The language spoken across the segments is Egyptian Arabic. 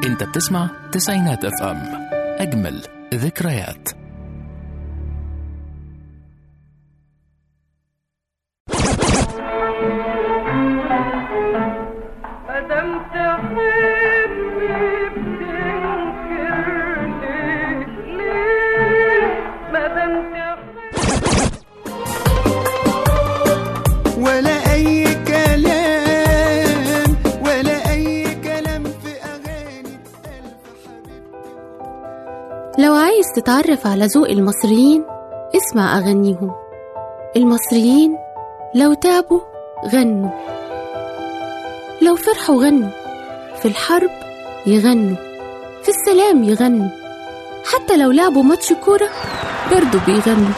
انت بتسمع تسعينات اف ام اجمل ذكريات مادام تحبني بتنكرني ليه مادام تحبني ولا أي كلام ولا أي كلام في أغاني ألف حبيبتي لو عايز تتعرف على ذوق المصريين اسمع أغانيهم المصريين لو تعبوا غنوا لو فرحوا غنوا في الحرب يغنوا في السلام يغنوا حتى لو لعبوا ماتش كورة برضو بيغنوا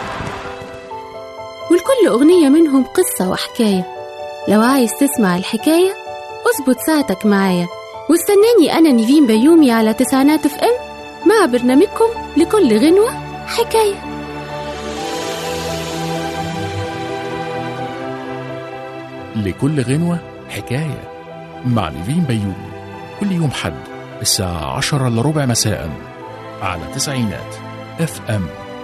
ولكل أغنية منهم قصة وحكاية لو عايز تسمع الحكاية اظبط ساعتك معايا واستناني أنا نيفين بيومي على تسعينات اف ام مع برنامجكم لكل غنوة حكاية لكل غنوة حكاية مع نيفين بيومي كل يوم حد الساعة عشرة إلا ربع مساء على تسعينات اف ام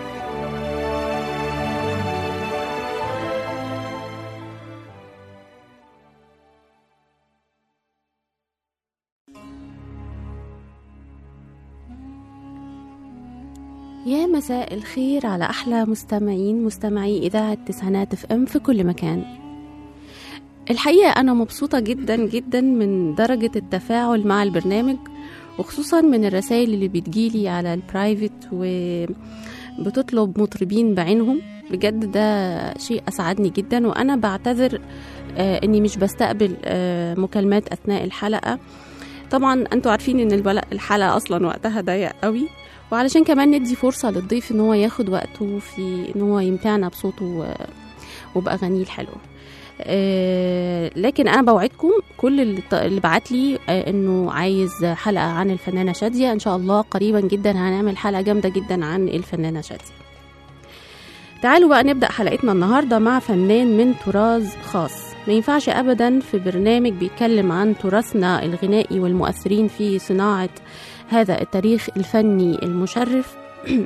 يا مساء الخير على أحلى مستمعين مستمعي إذاعة تسعينات اف ام في كل مكان الحقيقة أنا مبسوطة جدا جدا من درجة التفاعل مع البرنامج وخصوصا من الرسائل اللي بتجيلي على البرايفت وبتطلب مطربين بعينهم بجد ده شيء أسعدني جدا وأنا بعتذر آه إني مش بستقبل آه مكالمات أثناء الحلقة طبعا انتوا عارفين ان البل- الحلقة أصلا وقتها ضيق قوي وعلشان كمان ندي فرصة للضيف ان هو ياخد وقته في ان هو يمتعنا بصوته و- وبأغانيه الحلوة آه، لكن انا بوعدكم كل اللي ط- اللي بعت لي آه، انه عايز حلقه عن الفنانه شاديه ان شاء الله قريبا جدا هنعمل حلقه جامده جدا عن الفنانه شاديه تعالوا بقى نبدا حلقتنا النهارده مع فنان من طراز خاص ما ينفعش ابدا في برنامج بيتكلم عن تراثنا الغنائي والمؤثرين في صناعه هذا التاريخ الفني المشرف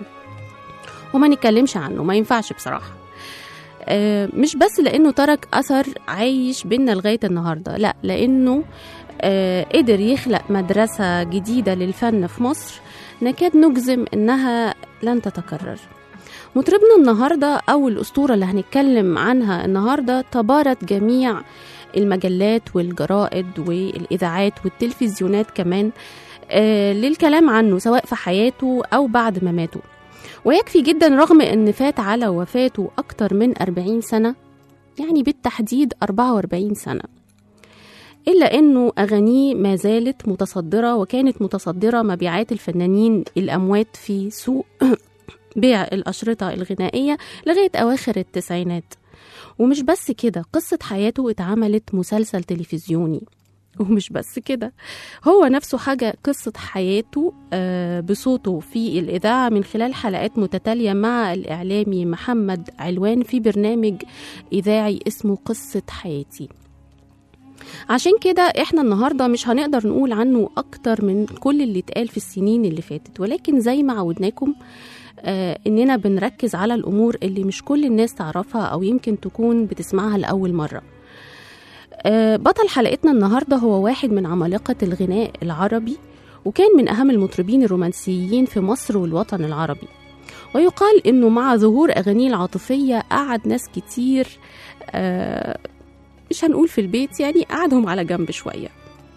وما نتكلمش عنه ما ينفعش بصراحه آه، مش بس لانه ترك اثر عايش بينا لغايه النهارده لا لانه آه، قدر يخلق مدرسه جديده للفن في مصر نكاد نجزم انها لن تتكرر مطربنا النهارده او الاسطوره اللي هنتكلم عنها النهارده تبارت جميع المجلات والجرائد والاذاعات والتلفزيونات كمان آه، للكلام عنه سواء في حياته او بعد مماته ويكفي جدا رغم ان فات على وفاته اكتر من 40 سنه يعني بالتحديد 44 سنه الا انه اغانيه ما زالت متصدره وكانت متصدره مبيعات الفنانين الاموات في سوق بيع الاشرطه الغنائيه لغايه اواخر التسعينات ومش بس كده قصه حياته اتعملت مسلسل تلفزيوني ومش بس كده هو نفسه حاجة قصة حياته آه، بصوته في الإذاعة من خلال حلقات متتالية مع الإعلامي محمد علوان في برنامج إذاعي اسمه قصة حياتي عشان كده احنا النهارده مش هنقدر نقول عنه اكتر من كل اللي اتقال في السنين اللي فاتت ولكن زي ما عودناكم آه اننا بنركز على الامور اللي مش كل الناس تعرفها او يمكن تكون بتسمعها لاول مره آه، بطل حلقتنا النهارده هو واحد من عمالقة الغناء العربي وكان من أهم المطربين الرومانسيين في مصر والوطن العربي ويقال إنه مع ظهور أغانيه العاطفية قعد ناس كتير آه، مش هنقول في البيت يعني قعدهم على جنب شوية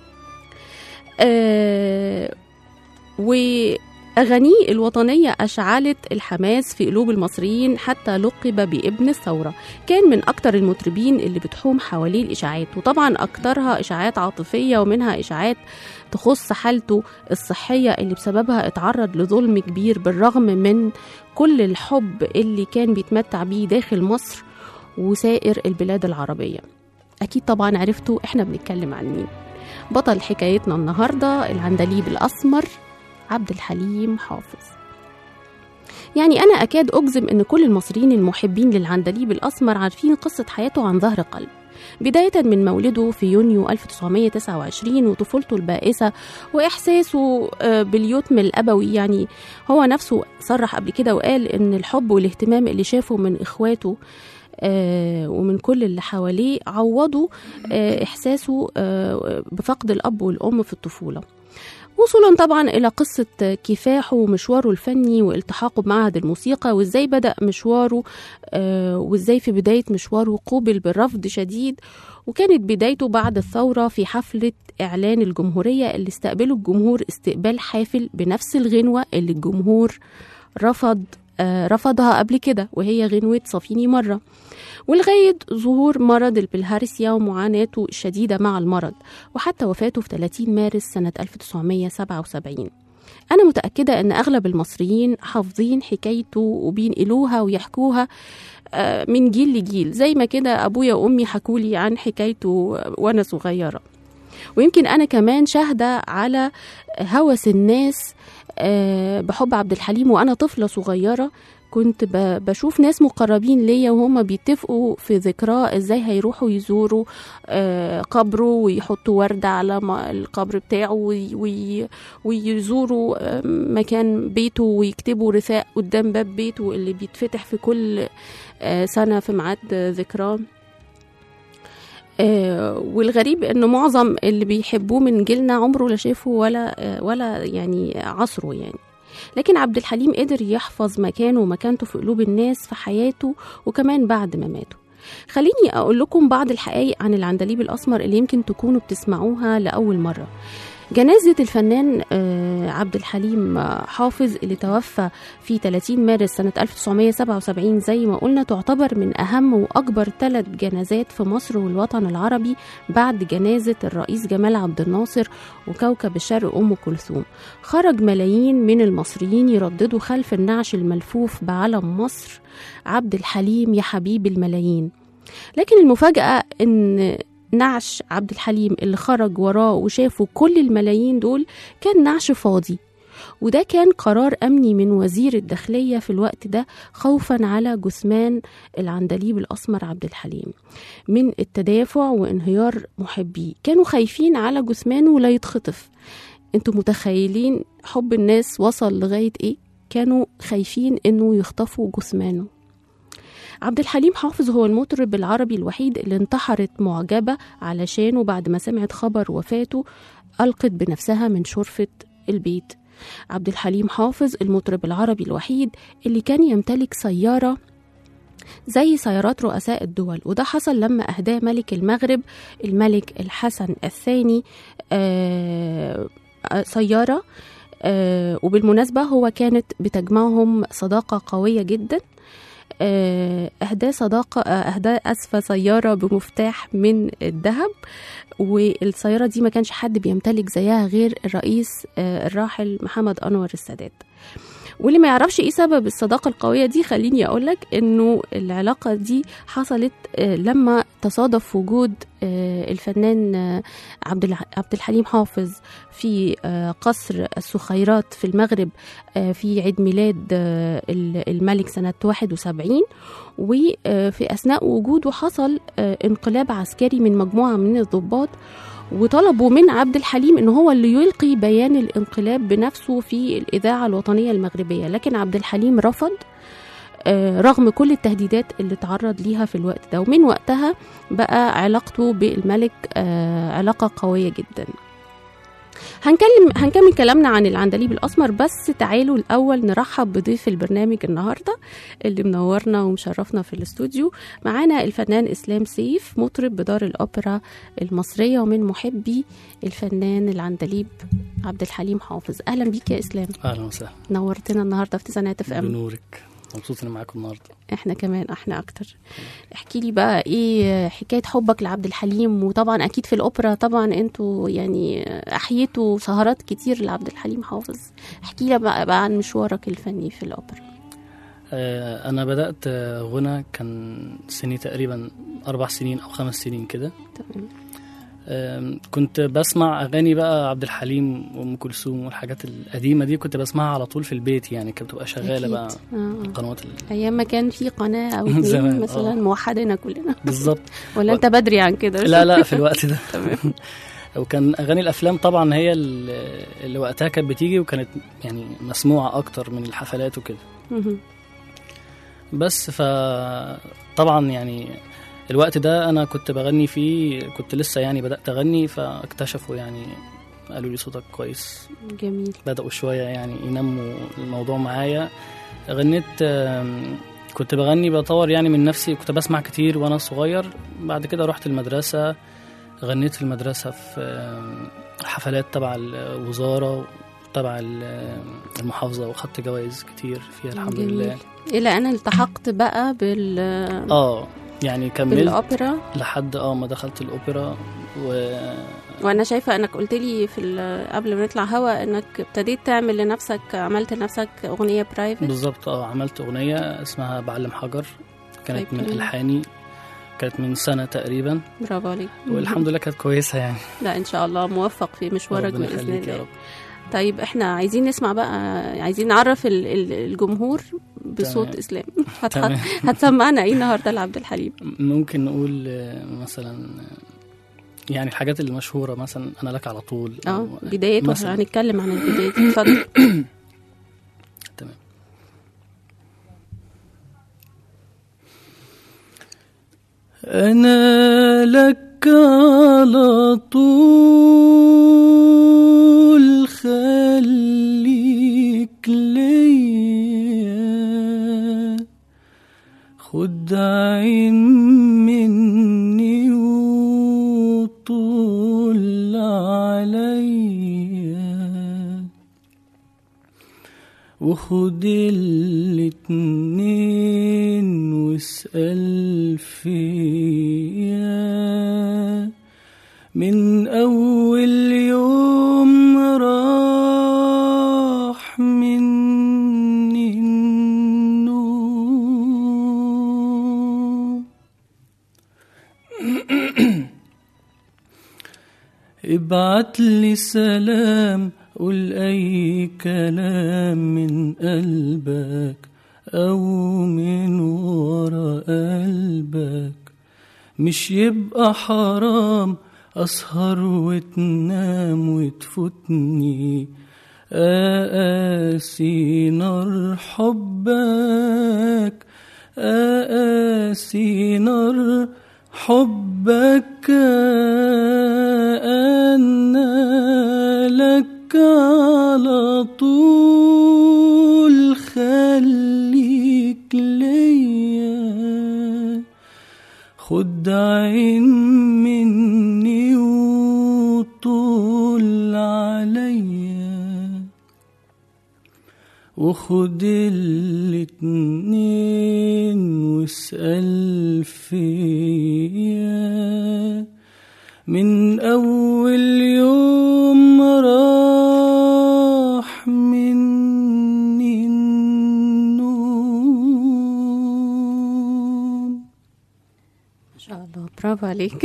آه، وأغانيه الوطنية أشعلت الحماس في قلوب المصريين حتى لقب بابن الثورة كان من أكتر المطربين اللي بتحوم حواليه الإشاعات وطبعا أكترها إشاعات عاطفية ومنها إشاعات تخص حالته الصحية اللي بسببها اتعرض لظلم كبير بالرغم من كل الحب اللي كان بيتمتع بيه داخل مصر وسائر البلاد العربية أكيد طبعا عرفتوا إحنا بنتكلم عن مين بطل حكايتنا النهاردة العندليب الأسمر عبد الحليم حافظ يعني أنا أكاد أجزم إن كل المصريين المحبين للعندليب الأسمر عارفين قصة حياته عن ظهر قلب بداية من مولده في يونيو 1929 وطفولته البائسة وإحساسه آه، باليتم الأبوي يعني هو نفسه صرح قبل كده وقال إن الحب والاهتمام اللي شافه من إخواته آه، ومن كل اللي حواليه عوضوا آه، إحساسه آه، بفقد الأب والأم في الطفولة وصولا طبعا إلى قصة كفاحه ومشواره الفني والتحاقه بمعهد الموسيقى وإزاي بدأ مشواره آه، وإزاي في بداية مشواره قوبل بالرفض شديد وكانت بدايته بعد الثورة في حفلة إعلان الجمهورية اللي استقبله الجمهور استقبال حافل بنفس الغنوة اللي الجمهور رفض آه، رفضها قبل كده وهي غنوة صفيني مرة ولغاية ظهور مرض البلهارسيا ومعاناته الشديدة مع المرض وحتى وفاته في 30 مارس سنة 1977 أنا متأكدة أن أغلب المصريين حافظين حكايته وبينقلوها ويحكوها آه، من جيل لجيل زي ما كده أبويا وأمي حكولي عن حكايته وأنا صغيرة ويمكن أنا كمان شاهدة على هوس الناس آه، بحب عبد الحليم وأنا طفلة صغيرة كنت ب- بشوف ناس مقربين ليا وهم بيتفقوا في ذكراه ازاي هيروحوا يزوروا آه، قبره ويحطوا وردة على ما- القبر بتاعه وي- وي- ويزوروا آه، مكان بيته ويكتبوا رثاء قدام باب بيته اللي بيتفتح في كل آه، سنة في ميعاد ذكراه آه، والغريب ان معظم اللي بيحبوه من جيلنا عمره لا شافه ولا آه، ولا يعني عصره يعني لكن عبد الحليم قدر يحفظ مكانه ومكانته في قلوب الناس في حياته وكمان بعد ما ماتوا خليني أقول لكم بعض الحقائق عن العندليب الأسمر اللي يمكن تكونوا بتسمعوها لأول مرة جنازة الفنان آه، عبد الحليم آه، حافظ اللي توفى في 30 مارس سنة 1977 زي ما قلنا تعتبر من أهم وأكبر ثلاث جنازات في مصر والوطن العربي بعد جنازة الرئيس جمال عبد الناصر وكوكب الشرق أم كلثوم خرج ملايين من المصريين يرددوا خلف النعش الملفوف بعلم مصر عبد الحليم يا حبيب الملايين لكن المفاجأة إن نعش عبد الحليم اللي خرج وراه وشافوا كل الملايين دول كان نعش فاضي وده كان قرار أمني من وزير الداخلية في الوقت ده خوفا على جثمان العندليب الأسمر عبد الحليم من التدافع وانهيار محبيه كانوا خايفين على جثمانه لا يتخطف انتوا متخيلين حب الناس وصل لغاية ايه كانوا خايفين انه يخطفوا جثمانه عبد الحليم حافظ هو المطرب العربي الوحيد اللي انتحرت معجبة علشانه بعد ما سمعت خبر وفاته ألقت بنفسها من شرفة البيت عبد الحليم حافظ المطرب العربي الوحيد اللي كان يمتلك سيارة زي سيارات رؤساء الدول وده حصل لما أهداه ملك المغرب الملك الحسن الثاني آه، آه، سيارة آه، وبالمناسبة هو كانت بتجمعهم صداقة قوية جدا آه، أهداه صداقة آه، أهداه أسفة سيارة بمفتاح من الذهب والسيارة دي ما كانش حد بيمتلك زيها غير الرئيس آه، الراحل محمد أنور السادات واللي ما يعرفش ايه سبب الصداقة القوية دي خليني اقولك انه العلاقة دي حصلت آه، لما تصادف وجود آه، الفنان آه، عبد الع- عبد الحليم حافظ في آه، قصر السخيرات في المغرب آه، في عيد ميلاد آه، ال- الملك سنة 71 وفي أثناء وجوده حصل آه، انقلاب عسكري من مجموعة من الضباط وطلبوا من عبد الحليم ان هو اللي يلقي بيان الانقلاب بنفسه في الاذاعه الوطنيه المغربيه لكن عبد الحليم رفض آه، رغم كل التهديدات اللي تعرض ليها في الوقت ده ومن وقتها بقى علاقته بالملك آه، علاقه قويه جدا هنكلم هنكمل كلامنا عن العندليب الاسمر بس تعالوا الاول نرحب بضيف البرنامج النهارده اللي منورنا ومشرفنا في الاستوديو معانا الفنان اسلام سيف مطرب بدار الاوبرا المصريه ومن محبي الفنان العندليب عبد الحليم حافظ اهلا بيك يا اسلام اهلا وسهلا نورتنا النهارده في تسعينات اف ام بنورك مبسوط اني معاكم النهارده احنا كمان احنا اكتر احكي لي بقى ايه حكايه حبك لعبد الحليم وطبعا اكيد في الاوبرا طبعا انتوا يعني احييتوا سهرات كتير لعبد الحليم حافظ احكي لي بقى, بقى عن مشوارك الفني في الاوبرا آه انا بدات آه، غنى كان سني تقريبا اربع سنين او خمس سنين كده تمام آم، كنت بسمع اغاني بقى عبد الحليم وام كلثوم والحاجات القديمه دي كنت بسمعها على طول في البيت يعني كانت بتبقى شغاله أكيد. بقى آه. القنوات ال- ايام ما كان في قناه او زمان، اتنين مثلا آه. موحدنا كلنا بالظبط ولا انت بدري عن كده لا لا في الوقت ده وكان اغاني الافلام طبعا هي ال- اللي وقتها كانت بتيجي وكانت يعني مسموعه اكتر من الحفلات وكده مهم. بس ف طبعا يعني الوقت ده انا كنت بغني فيه كنت لسه يعني بدات اغني فاكتشفوا يعني قالوا لي صوتك كويس جميل بداوا شويه يعني ينموا الموضوع معايا غنيت آم، كنت بغني بطور يعني من نفسي كنت بسمع كتير وانا صغير بعد كده رحت المدرسه غنيت في المدرسه في آم، حفلات تبع الوزاره تبع ال- المحافظه وخدت جوائز كتير فيها الحمد جميل. لله الى انا التحقت بقى بال اه يعني كملت بالاوبرا لحد اه ما دخلت الاوبرا و وانا شايفه انك قلت لي في ال- قبل ما نطلع هوا انك ابتديت تعمل لنفسك عملت لنفسك اغنيه برايفت بالظبط اه عملت اغنيه اسمها بعلم حجر كانت طيب، من جميل. الحاني كانت من سنه تقريبا برافو عليك والحمد لله كانت كويسه يعني لا ان شاء الله موفق في مشوارك ربنا باذن يخليك يا الله رب طيب احنا عايزين نسمع بقى عايزين نعرف ال- ال- الجمهور بصوت تمام. اسلام هتحط تمام هتسمعنا ايه النهارده لعبد الحليم ممكن نقول آه، مثلا آه، يعني الحاجات المشهوره مثلا انا لك على طول اه أو- بدايته مثلا هنتكلم عن البدايه اتفضل تمام أنا لك على طول خليك ليا خد عين مني وطول عليا وخد الاتنين واسأل فيا من أول يوم راح مني النوم ابعت لي سلام قول اي كلام من قلبك او من ورا قلبك مش يبقى حرام اسهر وتنام وتفوتني اقاسي نار حبك اقاسي نار حبك أنا لك على طول خليك ليا خد عين مني وطول عليا وخد الاتنين واسأل فيا من أول يوم راح مني النوم ما شاء الله برافو عليك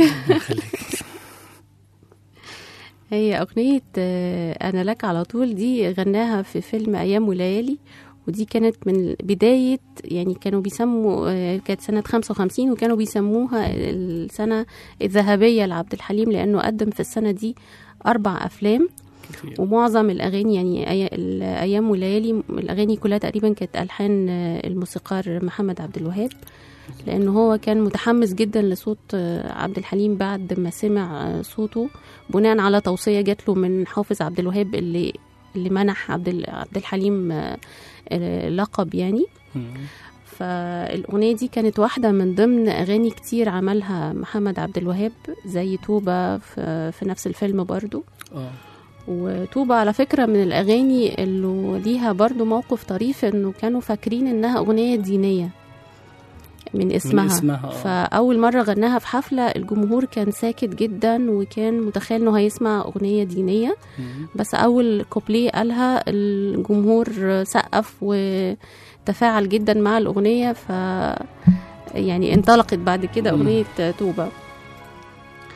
هي أغنية آه، أنا لك على طول دي غناها في فيلم أيام وليالي ودي كانت من بداية يعني كانوا بيسموا آه، كانت سنة 55 وكانوا بيسموها السنة الذهبية لعبد الحليم لأنه قدم في السنة دي أربع أفلام كتير ومعظم الأغاني يعني أي- الأيام وليالي الأغاني كلها تقريبا كانت ألحان آه، الموسيقار محمد عبد الوهاب لأنه هو كان متحمس جدا لصوت آه، عبد الحليم بعد ما سمع آه، صوته بناء على توصية جات له من حافظ عبد الوهاب اللي اللي منح عبد ال- عبد الحليم آه، آه، لقب يعني مم. فالأغنية دي كانت واحدة من ضمن أغاني كتير عملها محمد عبد الوهاب زي توبة في, في نفس الفيلم برضو اه وطوبة على فكرة من الأغاني اللي ليها برضو موقف طريف إنه كانوا فاكرين إنها أغنية دينية من اسمها, من اسمها اه فأول مرة غناها في حفلة الجمهور كان ساكت جدا وكان متخيل إنه هيسمع أغنية دينية مم. بس أول كوبليه قالها الجمهور سقف وتفاعل جدا مع الأغنية ف يعني انطلقت بعد كده مم. أغنية توبة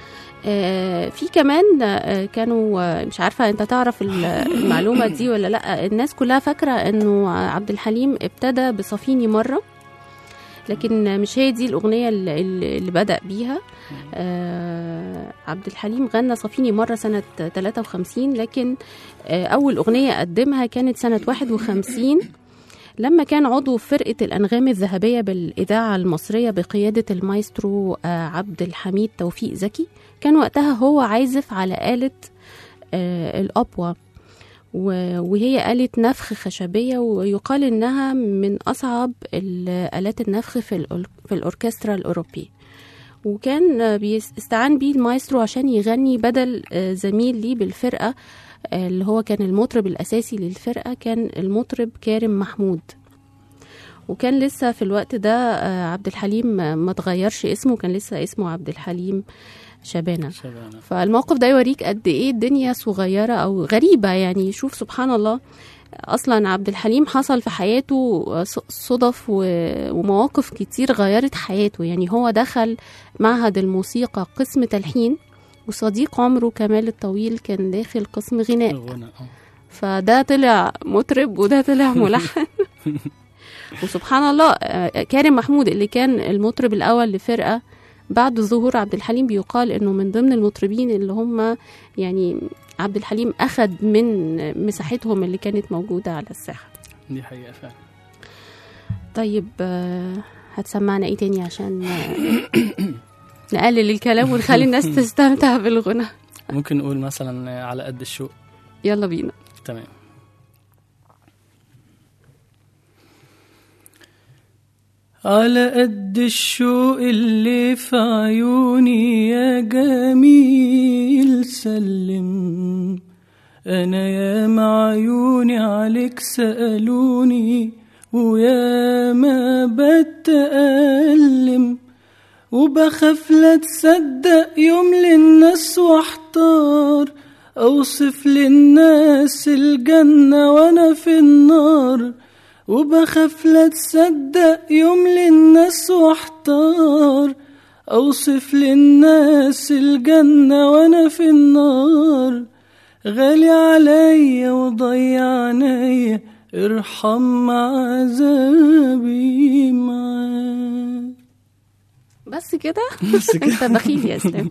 آه، في كمان آه، كانوا آه، مش عارفة انت تعرف ال- المعلومة دي ولا لا الناس كلها فاكرة انه عبد الحليم ابتدى بصفيني مرة لكن مش هي دي الأغنية اللي, اللي بدأ بيها آه، عبد الحليم غنى صفيني مرة سنة 53 لكن آه، أول أغنية قدمها كانت سنة 51 لما كان عضو في فرقة الأنغام الذهبية بالإذاعة المصرية بقيادة المايسترو آه، عبد الحميد توفيق زكي كان وقتها هو عازف على آلة آه، الأبوة و- وهي آلة نفخ خشبية ويقال إنها من أصعب ال- آلات النفخ في, الأور- في الأوركسترا الأوروبي وكان آه، بيس- استعان بيه المايسترو عشان يغني بدل آه، زميل ليه بالفرقة آه، اللي هو كان المطرب الأساسي للفرقة كان المطرب كارم محمود وكان لسه في الوقت ده آه، عبد الحليم آه، ما تغيرش اسمه كان لسه اسمه عبد الحليم شبانة شبانة فالموقف ده يوريك قد ايه الدنيا صغيرة او غريبة يعني شوف سبحان الله اصلا عبد الحليم حصل في حياته ص- صدف و- ومواقف كتير غيرت حياته يعني هو دخل معهد الموسيقى قسم تلحين وصديق عمره كمال الطويل كان داخل قسم غناء الغنى اه فده طلع مطرب وده طلع ملحن وسبحان الله آه، كارم محمود اللي كان المطرب الاول لفرقه بعد ظهور عبد الحليم بيقال انه من ضمن المطربين اللي هم يعني عبد الحليم اخذ من مساحتهم اللي كانت موجوده على الساحه دي حقيقة فعلا طيب آه، هتسمعنا ايه تاني عشان آه، نقلل الكلام ونخلي الناس تستمتع بالغنى ممكن نقول مثلا على قد الشوق يلا بينا تمام على قد الشوق اللي في عيوني يا جميل سلم انا يا عيوني عليك سألوني ويا ما بتألم وبخاف لا تصدق يوم للناس واحتار اوصف للناس الجنة وانا في النار وبخاف لا تصدق يوم للناس واحتار اوصف للناس الجنة وانا في النار غالي عليا وضيع عينيا ارحم عذابي معاك بس كده بس كده. انت بخيل يا اسلام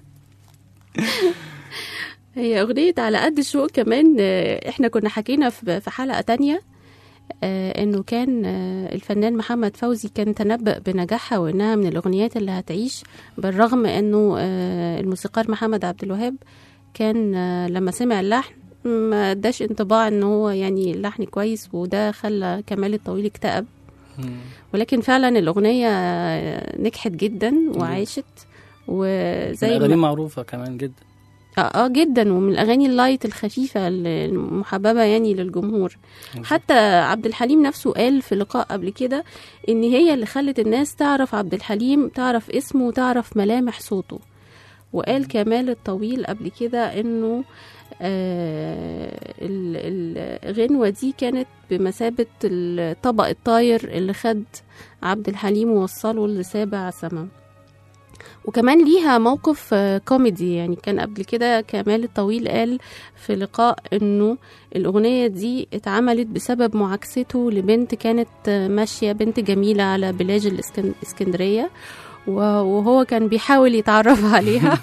هي أغنية على قد الشوق كمان آه، احنا كنا حكينا في في حلقة تانية آه، انه كان آه، الفنان محمد فوزي كان تنبأ بنجاحها وانها من الاغنيات اللي هتعيش بالرغم انه آه، الموسيقار محمد عبد الوهاب كان آه، لما سمع اللحن ما اداش انطباع ان هو يعني اللحن كويس وده خلى كمال الطويل اكتئب مم. ولكن فعلا الأغنية نجحت جدا وعاشت وزي الأغاني ما معروفة كمان جدا اه آه، جدا ومن الأغاني اللايت الخفيفة المحببة يعني للجمهور حتى عبد الحليم نفسه قال في لقاء قبل كده إن هي اللي خلت الناس تعرف عبد الحليم تعرف اسمه وتعرف ملامح صوته وقال كمال الطويل قبل كده إنه آه ال- الغنوة دي كانت بمثابة الطبق الطاير اللي خد عبد الحليم ووصله لسابع سما وكمان ليها موقف آه، كوميدي يعني كان قبل كده كمال الطويل قال في لقاء انه الاغنيه دي اتعملت بسبب معاكسته لبنت كانت آه، ماشيه بنت جميله على بلاج الإسكن- الاسكندريه و- وهو كان بيحاول يتعرف عليها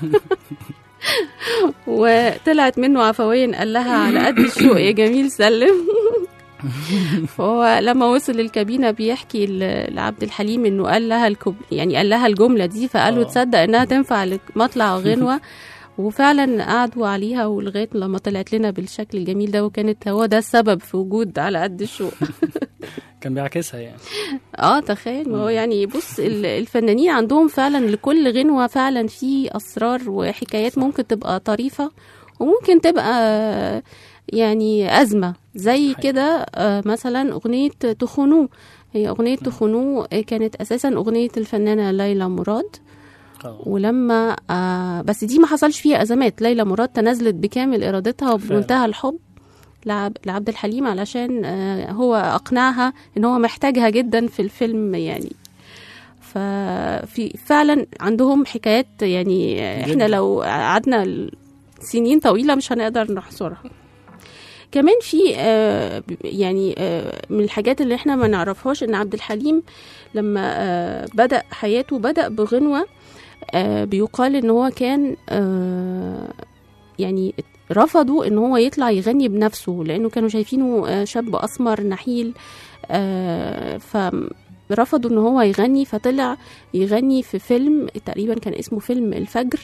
وطلعت منه عفويا قال لها على قد الشوق يا جميل سلم فهو لما وصل الكابينه بيحكي ل- لعبد الحليم انه قال لها الكب... يعني قال لها الجمله دي فقال له آه. تصدق انها تنفع لمطلع غنوه وفعلا قعدوا عليها ولغايه لما طلعت لنا بالشكل الجميل ده وكانت هو ده السبب في وجود على قد الشوق كان بيعكسها يعني اه تخيل ما هو يعني بص ال- الفنانين عندهم فعلا لكل غنوة فعلا في أسرار وحكايات ممكن تبقى طريفة وممكن تبقى يعني أزمة زي حقيقي. كده آه، مثلا أغنية تخونو هي أغنية تخونو كانت أساسا أغنية الفنانة ليلى مراد اه ولما آه بس دي ما حصلش فيها ازمات ليلى مراد تنازلت بكامل ارادتها وبمنتهى الحب لعب لعبد الحليم علشان آه هو اقنعها ان هو محتاجها جدا في الفيلم يعني ففي فعلا عندهم حكايات يعني احنا جداً. لو قعدنا سنين طويله مش هنقدر نحصرها كمان في آه، يعني آه، من الحاجات اللي احنا ما نعرفهاش ان عبد الحليم لما آه، بدأ حياته بدأ بغنوة آه، بيقال ان هو كان آه، يعني رفضوا ان هو يطلع يغني بنفسه لانه كانوا شايفينه آه، شاب اسمر نحيل آه، فرفضوا ان هو يغني فطلع يغني في فيلم تقريبا كان اسمه فيلم الفجر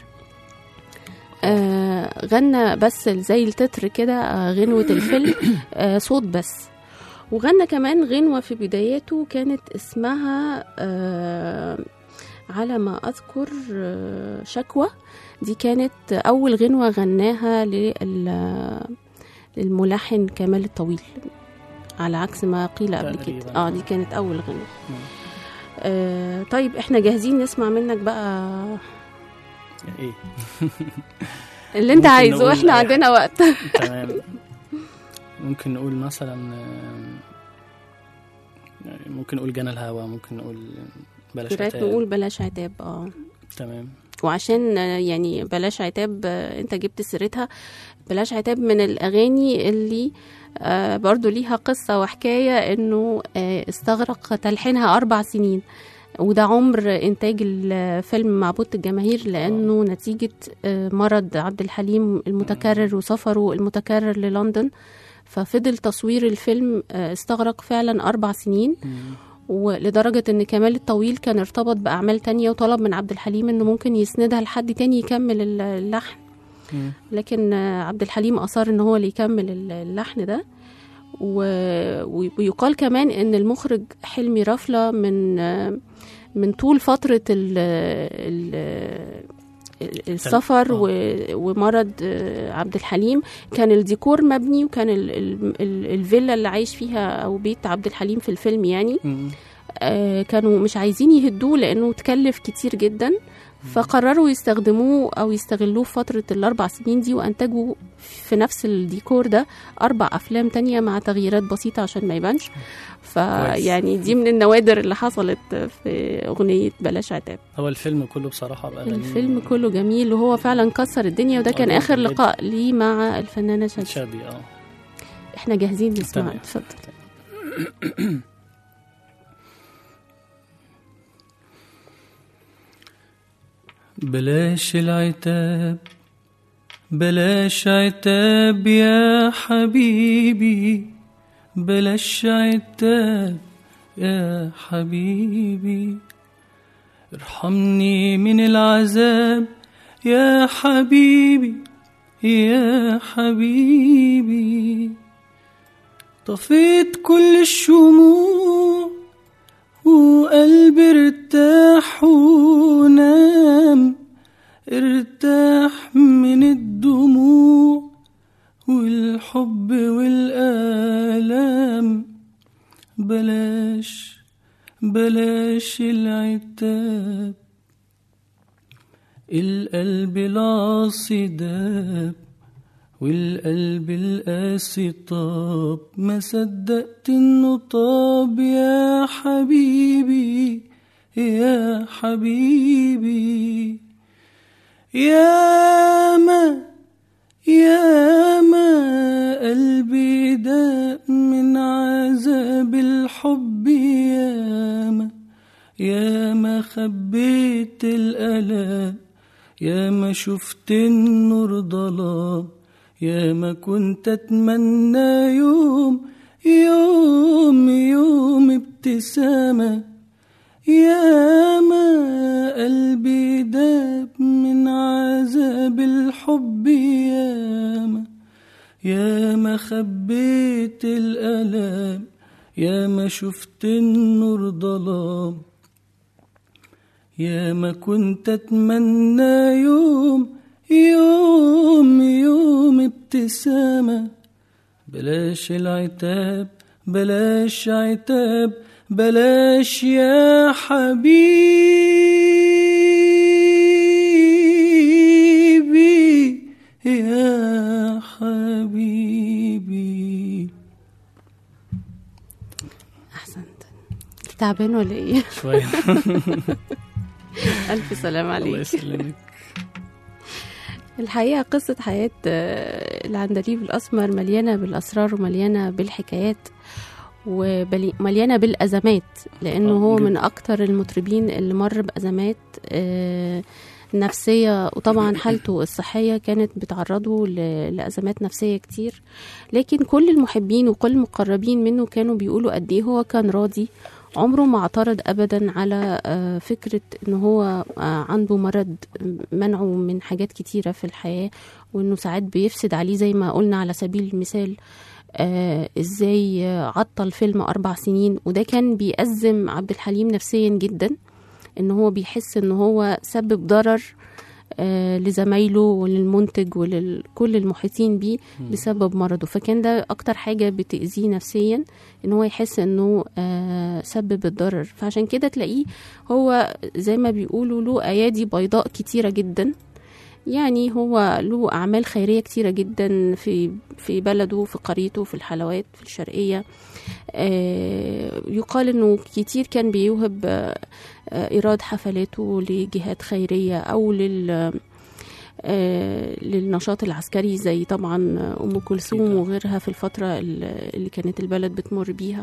آه غنى بس زي التتر كده آه غنوة الفيلم آه صوت بس وغنى كمان غنوة في بداياته كانت اسمها آه على ما أذكر آه شكوى دي كانت أول غنوة غناها لل- للملحن كمال الطويل على عكس ما قيل قبل كده تقريباً. اه دي كانت أول غنوة مم. آه طيب احنا جاهزين نسمع منك بقى ايه اللي انت ممكن عايزه نقول احنا أي عندنا وقت تمام ممكن نقول مثلا آم، يعني ممكن نقول جنى الهوى ممكن نقول بلاش رأيك عتاب. نقول بلاش عتاب اه تمام وعشان آه، يعني بلاش عتاب آه، انت جبت سيرتها بلاش عتاب من الاغاني اللي آه، برضو ليها قصة وحكاية انه آه، استغرق تلحينها اربع سنين وده عمر انتاج الفيلم معبود الجماهير لانه نتيجة آه، مرض عبد الحليم المتكرر وسفره المتكرر للندن ففضل تصوير الفيلم آه، استغرق فعلا اربع سنين مم. ولدرجة ان كمال الطويل كان ارتبط بأعمال تانية وطلب من عبد الحليم انه ممكن يسندها لحد تاني يكمل ال- اللحن مم. لكن آه، عبد الحليم أصر ان هو اللي يكمل ال- اللحن ده و- و- ويقال كمان ان المخرج حلمي رفلة من آه، من طول فترة ال ال السفر آه. و- ومرض آه، عبد الحليم كان الديكور مبني وكان ال- ال- ال- الفيلا اللي عايش فيها او بيت عبد الحليم في الفيلم يعني مم. آه، كانوا مش عايزين يهدوه لانه تكلف كتير جدا فقرروا يستخدموه او يستغلوه في فتره الاربع سنين دي وانتجوا في نفس الديكور ده اربع افلام تانية مع تغييرات بسيطه عشان ما يبانش فيعني دي من النوادر اللي حصلت في اغنيه بلاش عتاب هو الفيلم كله بصراحة بأغانيه الفيلم كله جميل وهو فعلا كسر الدنيا وده كان آه، اخر جداً. لقاء ليه مع الفنانه شاديه شادي اه احنا جاهزين نسمع تمام. اتفضل بلاش العتاب بلاش عتاب يا حبيبي بلاش عتاب يا حبيبي ارحمني من العذاب يا حبيبي يا حبيبي طفيت كل الشموع وقلبي ارتاح ونام ارتاح من الدموع والحب والآلام بلاش بلاش العتاب القلب العاصي داب والقلب القاسي طاب ما صدقت انه طاب يا حبيبي يا حبيبي يا ما يا ما قلبي داق من عذاب الحب يا ما يا ما خبيت الألام يا ما شفت النور ظلام يا ما كنت أتمنى يوم يوم يوم ابتسامة يا ما قلبي داب من عذاب الحب يا ما يا ما خبيت الألام يا ما شفت النور ظلام يا ما كنت أتمنى يوم يوم يوم ابتسامة بلاش العتاب بلاش عتاب بلاش يا حبيبي يا حبيبي احسنت تعبان ولا ايه شويه الف سلام الله عليك يسلمك الحقيقة قصة حياة آه، العندليب الأسمر مليانة بالأسرار ومليانة بالحكايات ومليانة بالأزمات لأنه آه، هو جدا. من أكتر المطربين اللي مر بأزمات آه، نفسية وطبعا حالته الصحية كانت بتعرضه ل- لأزمات نفسية كتير لكن كل المحبين وكل المقربين منه كانوا بيقولوا قد إيه هو كان راضي عمره ما اعترض ابدا على آه، فكره ان هو آه، عنده مرض منعه من حاجات كتيره في الحياه وانه ساعات بيفسد عليه زي ما قلنا على سبيل المثال آه ازاي آه، عطل فيلم اربع سنين وده كان بيأزم عبد الحليم نفسيا جدا ان هو بيحس ان هو سبب ضرر آه لزمايله وللمنتج ولكل المحيطين بيه بسبب مرضه فكان ده اكتر حاجه بتأذيه نفسيا ان هو يحس انه آه سبب الضرر فعشان كده تلاقيه هو زي ما بيقولوا له ايادي بيضاء كتيره جدا يعني هو له اعمال خيريه كتيره جدا في في بلده في قريته في الحلوات في الشرقيه آه يقال انه كتير كان بيوهب آه آه، ايراد حفلاته لجهات خيريه او لل آه، للنشاط العسكري زي طبعا ام كلثوم أكيد. وغيرها في الفتره ال- اللي كانت البلد بتمر بيها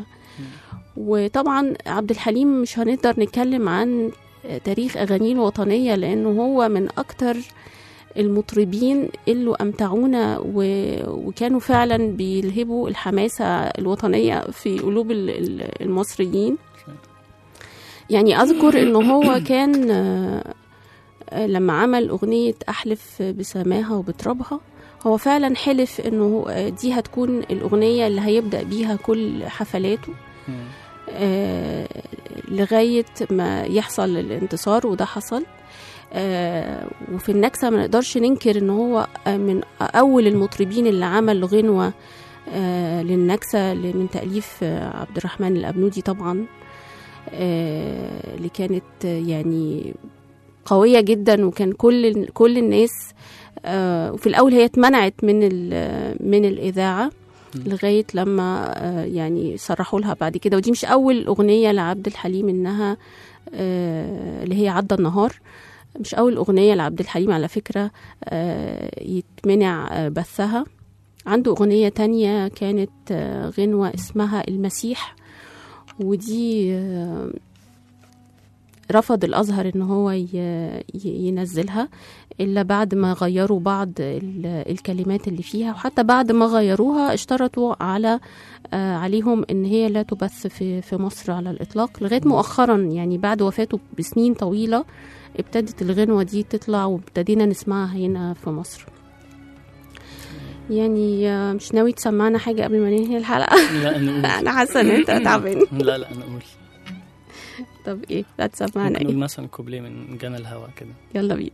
وطبعا عبد الحليم مش هنقدر نتكلم عن تاريخ اغانيه الوطنيه لانه هو من اكتر المطربين اللي امتعونا و... وكانوا فعلا بيلهبوا الحماسه الوطنيه في قلوب ال- ال- المصريين يعني اذكر انه هو كان آه، آه، لما عمل اغنيه احلف بسماها وبترابها هو فعلا حلف انه آه، دي هتكون الاغنيه اللي هيبدا بيها كل حفلاته مم. آه، لغايه ما يحصل الانتصار وده حصل آه، وفي النكسه ما نقدرش ننكر ان هو آه، من اول المطربين اللي عمل غنوه آه، للنكسه ل- من تاليف آه، عبد الرحمن الابنودي طبعا آه، اللي كانت آه، يعني قويه جدا وكان كل كل الناس آه، وفي الاول هي اتمنعت من ال- من الاذاعه لغايه لما آه، يعني صرحوا لها بعد كده ودي مش اول اغنيه لعبد الحليم انها آه، اللي هي عدى النهار مش اول اغنيه لعبد الحليم على فكره آه، يتمنع آه، بثها عنده اغنيه تانية كانت آه، غنوه اسمها المسيح ودي آه، رفض الازهر ان هو ي- ي- ينزلها الا بعد ما غيروا بعض ال- الكلمات اللي فيها وحتى بعد ما غيروها اشترطوا على آه، عليهم ان هي لا تبث في في مصر على الاطلاق لغايه مؤخرا يعني بعد وفاته بسنين طويله ابتدت الغنوه دي تطلع وابتدينا نسمعها هنا في مصر يعني آه، مش ناوي تسمعنا حاجه قبل ما ننهي الحلقه لا نقول انا حاسه ان انت تعبان لا لا نقول طب ايه لا تسمعنا ممكن نقول ايه مثلا كوبليه من جنى الهوا كده يلا بينا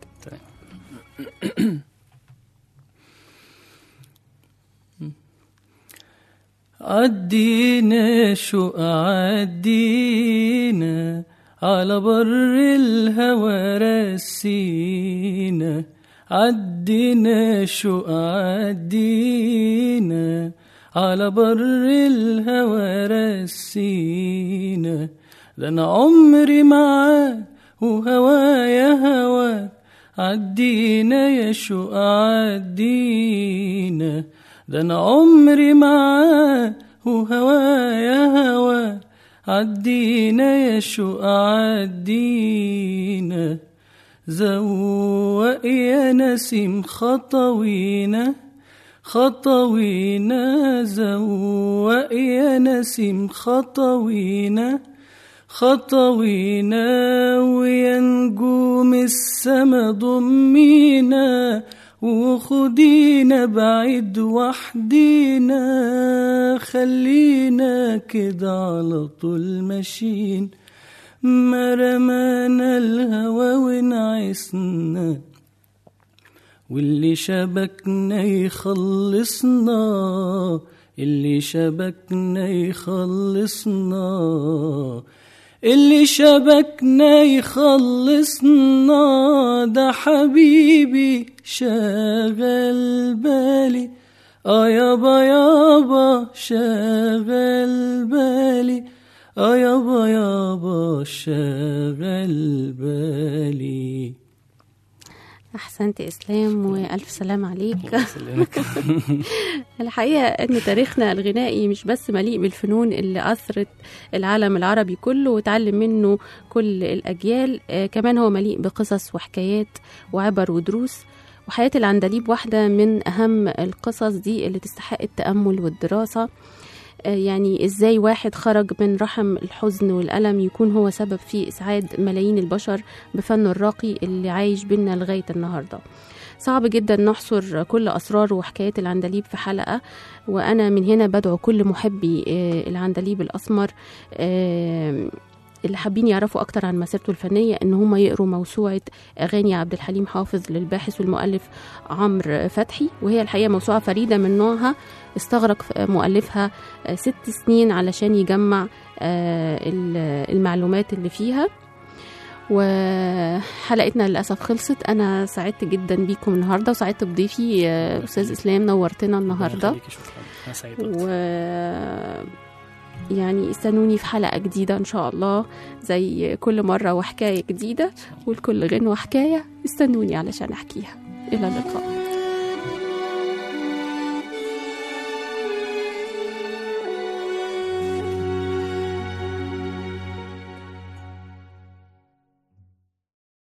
عدينا شو عدينا على بر الهوى رسينا عدينا شو عدينا على بر الهوى رسينا ده انا عمري معاك وهوايا هواك عدينا يا شو عدينا ده انا عمري معاه وهوايا هوا عدينا يا شو عدينا زوق يا نسيم خطوينا خطوينا زوق يا نسيم خطوينا خطوينا ويا نجوم السما ضمينا وخدينا بعيد وحدينا خلينا كده على طول ماشيين ما رمانا الهوى ونعسنا واللي شبكنا يخلصنا اللي شبكنا يخلصنا اللي شبكنا يخلصنا ده حبيبي شاغل بالي اه يابا يابا شاغل بالي اه يابا يابا شغل بالي احسنت اسلام والف سلام عليك الله يسلمك الحقيقة أن تاريخنا الغنائي مش بس مليء بالفنون اللي أثرت العالم العربي كله وتعلم منه كل الأجيال آه كمان هو مليء بقصص وحكايات وعبر ودروس وحياة العندليب واحدة من أهم القصص دي اللي تستحق التأمل والدراسة آه يعني إزاي واحد خرج من رحم الحزن والألم يكون هو سبب في إسعاد ملايين البشر بفنه الراقي اللي عايش بينا لغاية النهارده صعب جدا نحصر كل أسرار وحكايات العندليب في حلقة وأنا من هنا بدعو كل محبي آه، العندليب الأسمر آه، اللي حابين يعرفوا أكتر عن مسيرته الفنية إن هم يقروا موسوعة أغاني عبد الحليم حافظ للباحث والمؤلف عمرو فتحي وهي الحقيقة موسوعة فريدة من نوعها استغرق مؤلفها آه، ست سنين علشان يجمع آه، ال- المعلومات اللي فيها وحلقتنا للأسف خلصت أنا سعدت جدا بيكم النهاردة وسعدت بضيفي آه، أستاذ إسلام نورتنا النهاردة الله يخليكي، شكرا انا سعيد أكتر. و يعني استنوني في حلقة جديدة إن شاء الله زي كل مرة وحكاية جديدة ولكل غنوة حكاية استنوني علشان أحكيها إلى اللقاء